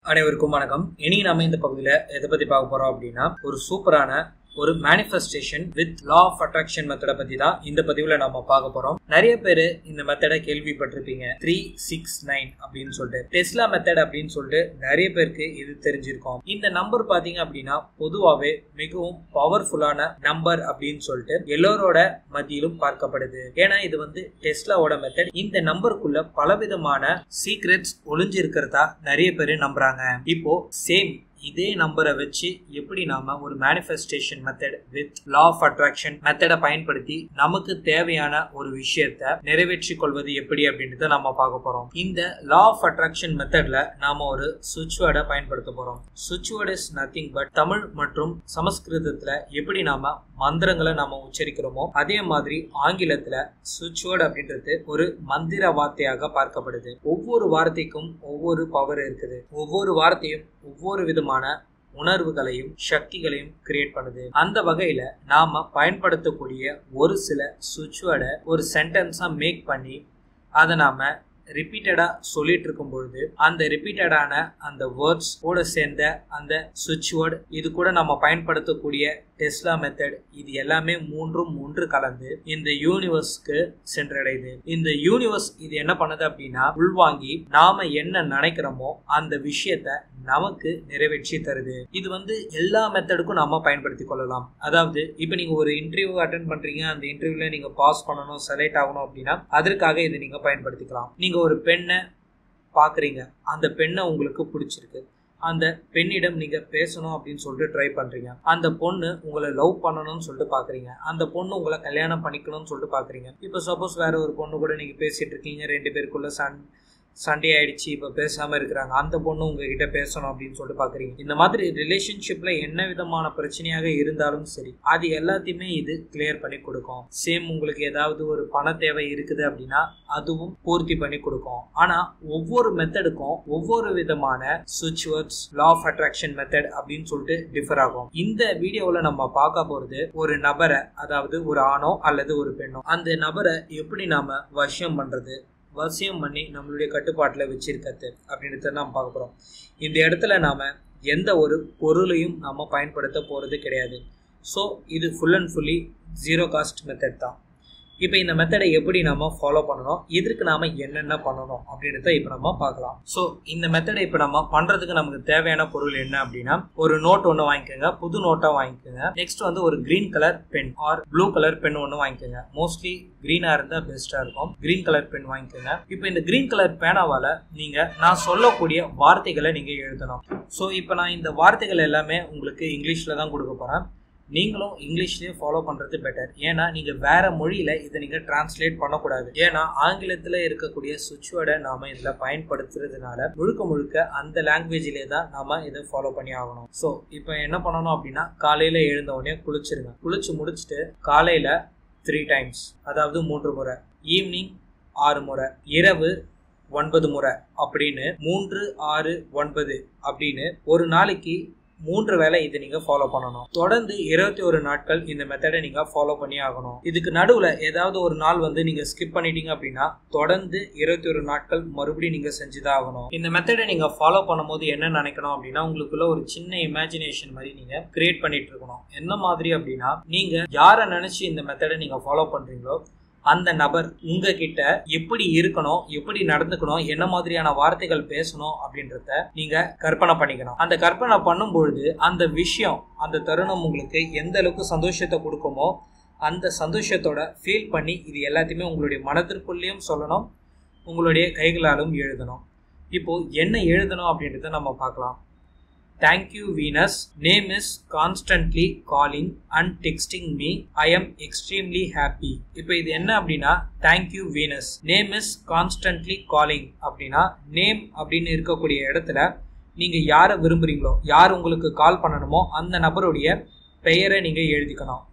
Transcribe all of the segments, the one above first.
அனைவருக்கும் வணக்கம் இனி நாம இந்த பகுதியில் எதை பத்தி பார்க்க போறோம் அப்படின்னா ஒரு சூப்பரான ஒரு manifestation with law of attraction மெத்தடை பத்தி தான் இந்த பதிவுல நாம பார்க்க போறோம் நிறைய பேர் இந்த மெத்தடை கேள்விப்பட்டிருப்பீங்க த்ரீ சிக்ஸ் நைன் அப்படின்னு சொல்லிட்டு டெஸ்லா மெத்தட் அப்படின்னு சொல்லிட்டு நிறைய பேருக்கு இது தெரிஞ்சிருக்கும் இந்த நம்பர் பாத்தீங்க அப்படின்னா பொதுவாகவே மிகவும் பவர்ஃபுல்லான நம்பர் அப்படின்னு சொல்லிட்டு எல்லோரோட மத்தியிலும் பார்க்கப்படுது ஏன்னா இது வந்து டெஸ்லாவோட மெத்தட் இந்த நம்பருக்குள்ள பலவிதமான சீக்ரெட்ஸ் ஒளிஞ்சு இருக்கிறதா நிறைய பேர் நம்புறாங்க இப்போ சேம் இதே நம்பரை வச்சு எப்படி நாம ஒரு manifestation method with law of attraction மெத்தடை பயன்படுத்தி நமக்கு தேவையான ஒரு விஷயத்த நிறைவேற்றி கொள்வது எப்படி அப்படின்றத நம்ம பார்க்க போறோம் இந்த லா ஆஃப் அட்ராக்ஷன் மெத்தட்ல நாம ஒரு சுவிட்ச் வேர்டை பயன்படுத்த போறோம் சுவிட்ச் word is nothing but Tamil மற்றும் சமஸ்கிருதத்துல எப்படி நாம மந்திரங்களை நாம உச்சரிக்கிறோமோ அதே மாதிரி ஆங்கிலத்துல சுவிட்ச் வேர்ட் அப்படின்றது ஒரு மந்திர வார்த்தையாக பார்க்கப்படுது ஒவ்வொரு வார்த்தைக்கும் ஒவ்வொரு பவர் இருக்குது ஒவ்வொரு வார்த்தையும் ஒவ்வொரு விதமான உணர்வுகளையும் சக்திகளையும் கிரியேட் பண்ணுது அந்த வகையில நாம பயன்படுத்தக்கூடிய ஒரு சில சுவிட்ச் வேர்டை ஒரு சென்டென்ஸா மேக் பண்ணி அதை நாம ரிப்பீட்டடா சொல்லிட்டு இருக்கும் பொழுது அந்த ரிப்பீட்டடான அந்த வேர்ட்ஸ் கூட சேர்ந்த அந்த சுவிட்ச் வேர்டு இது கூட நம்ம பயன்படுத்தக்கூடிய டெஸ்லா மெத்தட் இது எல்லாமே மூன்றும் ஒன்று கலந்து இந்த யூனிவர்ஸ்க்கு சென்றடையுது இந்த யூனிவர்ஸ் இது என்ன பண்ணுது அப்படின்னா உள்வாங்கி நாம என்ன நினைக்கிறோமோ அந்த விஷயத்த நமக்கு நிறைவேற்றி தருது இது வந்து எல்லா மெத்தடுக்கும் நாம பயன்படுத்தி கொள்ளலாம் அதாவது இப்போ நீங்க ஒரு இன்டர்வியூ அட்டன் பண்றீங்க அந்த இன்டர்வியூல நீங்க பாஸ் பண்ணணும் செலக்ட் ஆகணும் அப்படின்னா அதற்காக இதை நீங்க பயன்படுத்திக்கலாம் நீங்க ஒரு பெண்ணை பாக்குறீங்க அந்த பெண்ணை உங்களுக்கு பிடிச்சிருக்கு அந்த பெண்ணிடம் நீங்க பேசணும் அப்படின்னு சொல்லிட்டு ட்ரை பண்றீங்க அந்த பொண்ணு உங்களை லவ் பண்ணணும்னு சொல்லிட்டு பாக்குறீங்க அந்த பொண்ணு உங்களை கல்யாணம் பண்ணிக்கணும்னு சொல்லிட்டு பாக்குறீங்க இப்போ சப்போஸ் வேற ஒரு பொண்ணு கூட நீங்க பேசிட்டு இருக்கீங்க ரெண்டு பேருக்குள்ள சன் சண்டே ஆயிடுச்சு இப்போ பேசாம இருக்கிறாங்க அந்த பொண்ணு உங்ககிட்ட பேசணும் அப்படின்னு சொல்லிட்டு பாக்குறீங்க இந்த மாதிரி ரிலேஷன்ஷிப்ல என்ன விதமான பிரச்சனையாக இருந்தாலும் சரி அது எல்லாத்தையுமே இது கிளியர் பண்ணி கொடுக்கும் சேம் உங்களுக்கு ஏதாவது ஒரு பண தேவை இருக்குது அப்படின்னா அதுவும் பூர்த்தி பண்ணி கொடுக்கும் ஆனா ஒவ்வொரு மெத்தடுக்கும் ஒவ்வொரு விதமான சுவிட்ச் words law of attraction method அப்படின்னு சொல்லிட்டு டிஃபர் ஆகும் இந்த வீடியோவில் நம்ம பார்க்க போறது ஒரு நபரை அதாவது ஒரு ஆணோ அல்லது ஒரு பெண்ணோ அந்த நபரை எப்படி நாம வசியம் பண்றது வசியம் பண்ணி நம்மளுடைய கட்டுப்பாட்டில் வச்சிருக்கிறது அப்படின்றத நாம் பார்க்க போகிறோம் இந்த இடத்துல நாம் எந்த ஒரு பொருளையும் நாம் பயன்படுத்த போகிறது கிடையாது ஸோ இது full and fully zero cost method தான் இப்போ இந்த மெத்தடை எப்படி நம்ம ஃபாலோ பண்ணணும் இதற்கு நாம என்னென்ன பண்ணணும் அப்படின்றத இப்போ நம்ம பார்க்கலாம் ஸோ இந்த மெத்தடை இப்போ நம்ம பண்றதுக்கு நமக்கு தேவையான பொருள் என்ன அப்படின்னா ஒரு நோட் ஒன்று வாங்கிக்கோங்க புது நோட்டா வாங்கிக்கோங்க நெக்ஸ்ட் வந்து ஒரு green colour pen or blue colour pen ஒன்று வாங்கிக்கோங்க மோஸ்ட்லி கிரீனா இருந்தா பெஸ்டா இருக்கும் கிரீன் கலர் பென் வாங்கிக்கோங்க இப்போ இந்த கிரீன் கலர் பேனாவால நீங்க நான் சொல்லக்கூடிய வார்த்தைகளை நீங்க எழுதணும் ஸோ இப்போ நான் இந்த வார்த்தைகள் எல்லாமே உங்களுக்கு இங்கிலீஷ்ல தான் கொடுக்க போறேன் நீங்களும் இங்கிலீஷ்லேயே ஃபாலோ பண்ணுறது பெட்டர் ஏன்னா நீங்கள் வேற மொழியில் இதை நீங்கள் டிரான்ஸ்லேட் பண்ணக்கூடாது ஏன்னா ஆங்கிலத்தில் இருக்கக்கூடிய சுவிட்ச் வேர்டை நாம் இதில் பயன்படுத்துறதுனால முழுக்க முழுக்க அந்த லாங்குவேஜிலே தான் நாம இதை ஃபாலோ பண்ணி ஆகணும் ஸோ இப்போ என்ன பண்ணணும் அப்படின்னா காலையில் எழுந்த உடனே குளிச்சிருங்க குளிச்சு முடிச்சுட்டு காலையில் த்ரீ டைம்ஸ் அதாவது மூன்று முறை ஈவினிங் ஆறு முறை இரவு ஒன்பது முறை அப்படின்னு மூன்று ஆறு ஒன்பது அப்படின்னு ஒரு நாளைக்கு மூன்று வேலை இதை நீங்க ஃபாலோ பண்ணணும் தொடர்ந்து இருபத்தி ஒரு நாட்கள் இந்த மெத்தடை நீங்க ஃபாலோ பண்ணி ஆகணும் இதுக்கு நடுவுல ஏதாவது ஒரு நாள் வந்து நீங்க ஸ்கிப் பண்ணிட்டீங்க அப்படின்னா தொடர்ந்து இருபத்தி ஒரு நாட்கள் மறுபடியும் நீங்க செஞ்சுதான் ஆகணும் இந்த மெத்தடை நீங்க ஃபாலோ பண்ணும்போது என்ன நினைக்கணும் அப்படின்னா உங்களுக்குள்ள ஒரு சின்ன இமேஜினேஷன் மாதிரி நீங்க கிரியேட் பண்ணிட்டு இருக்கணும் என்ன மாதிரி அப்படின்னா நீங்க யாரை நினைச்சு இந்த மெத்தடை நீங்க ஃபாலோ பண்றீங்களோ அந்த நபர் உங்ககிட்ட எப்படி இருக்கணும் எப்படி நடந்துக்கணும் என்ன மாதிரியான வார்த்தைகள் பேசணும் அப்படின்றத நீங்க கற்பனை பண்ணிக்கணும் அந்த கற்பனை பண்ணும் பொழுது அந்த விஷயம் அந்த தருணம் உங்களுக்கு எந்த அளவுக்கு சந்தோஷத்தை கொடுக்குமோ அந்த சந்தோஷத்தோட ஃபீல் பண்ணி இது எல்லாத்தையுமே உங்களுடைய மனதிற்குள்ளேயும் சொல்லணும் உங்களுடைய கைகளாலும் எழுதணும் இப்போ என்ன எழுதணும் அப்படின்றத நம்ம பார்க்கலாம் thank you Venus name is constantly calling and texting me I am extremely happy இப்போ இது என்ன அப்படின்னா thank you Venus name is constantly calling அப்படின்னா நேம் அப்படின்னு இருக்கக்கூடிய இடத்துல நீங்க யாரை விரும்புறீங்களோ யார் உங்களுக்கு கால் பண்ணணுமோ அந்த நபருடைய பெயரை நீங்க எழுதிக்கணும்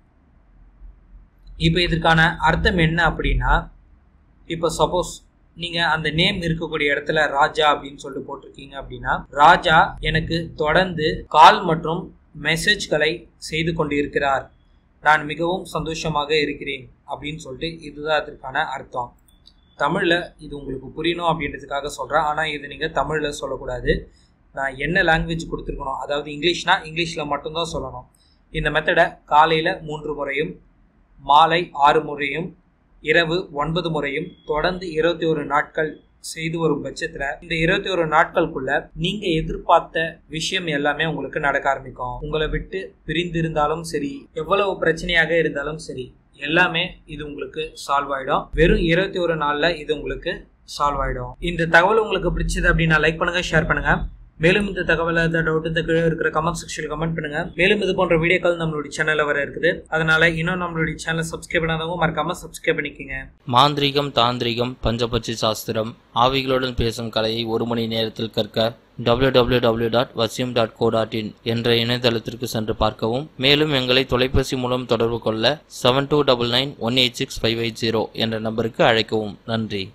இப்போ இதற்கான அர்த்தம் என்ன அப்படின்னா இப்போ சப்போஸ் நீங்க அந்த நேம் இருக்கக்கூடிய இடத்துல ராஜா அப்படின்னு சொல்லிட்டு போட்டிருக்கீங்க அப்படின்னா ராஜா எனக்கு தொடர்ந்து கால் மற்றும் மெசேஜ்களை செய்து கொண்டு இருக்கிறார் நான் மிகவும் சந்தோஷமாக இருக்கிறேன் அப்படின்னு சொல்லிட்டு இதுதான் அதற்கான அர்த்தம் தமிழில் இது உங்களுக்கு புரியணும் அப்படின்றதுக்காக சொல்கிறேன் ஆனால் இது நீங்கள் தமிழில் சொல்லக்கூடாது நான் என்ன லாங்குவேஜ் கொடுத்துருக்கணும் அதாவது இங்கிலீஷ்னா இங்கிலீஷில் மட்டும்தான் சொல்லணும் இந்த மெத்தடை காலையில் மூன்று முறையும் மாலை ஆறு முறையும் இரவு ஒன்பது முறையும் தொடர்ந்து இருபத்தி ஒரு நாட்கள் செய்து வரும் பட்சத்துல இந்த இருபத்தி ஒரு நாட்களுக்குள்ள நீங்க எதிர்பார்த்த விஷயம் எல்லாமே உங்களுக்கு நடக்க ஆரம்பிக்கும் உங்களை விட்டு பிரிந்திருந்தாலும் சரி எவ்வளவு பிரச்சனையாக இருந்தாலும் சரி எல்லாமே இது உங்களுக்கு சால்வ் ஆயிடும் வெறும் இருபத்தி ஒரு நாள்ல இது உங்களுக்கு சால்வ் ஆயிடும் இந்த தகவல் உங்களுக்கு பிடிச்சது அப்படின்னா லைக் பண்ணுங்க ஷேர் பண்ணுங்க மேலும் இந்த தகவலை டவுட் இந்த கீழே இருக்கிற கமெண்ட் செக்ஷனில் கமெண்ட் பண்ணுங்க மேலும் இது போன்ற வீடியோக்கள் நம்மளுடைய சேனல்ல வர இருக்குது அதனால இன்னும் நம்மளுடைய சேனலை சப்ஸ்கிரைப் பண்ணாதவங்க மறக்காம சப்ஸ்கிரைப் பண்ணிக்கோங்க மாந்திரீகம் தாந்திரிகம் பஞ்சபட்சி சாஸ்திரம் ஆவிகளுடன் பேசும் கலையை ஒரு மணி நேரத்தில் கற்க www.vasyam.co.in டாட் வசியம் டாட் கோ டாட் இன் என்ற இணையதளத்திற்கு சென்று பார்க்கவும் மேலும் எங்களை தொலைபேசி மூலம் தொடர்பு கொள்ள seven two double nine one eight six five eight zero என்ற நம்பருக்கு அழைக்கவும் நன்றி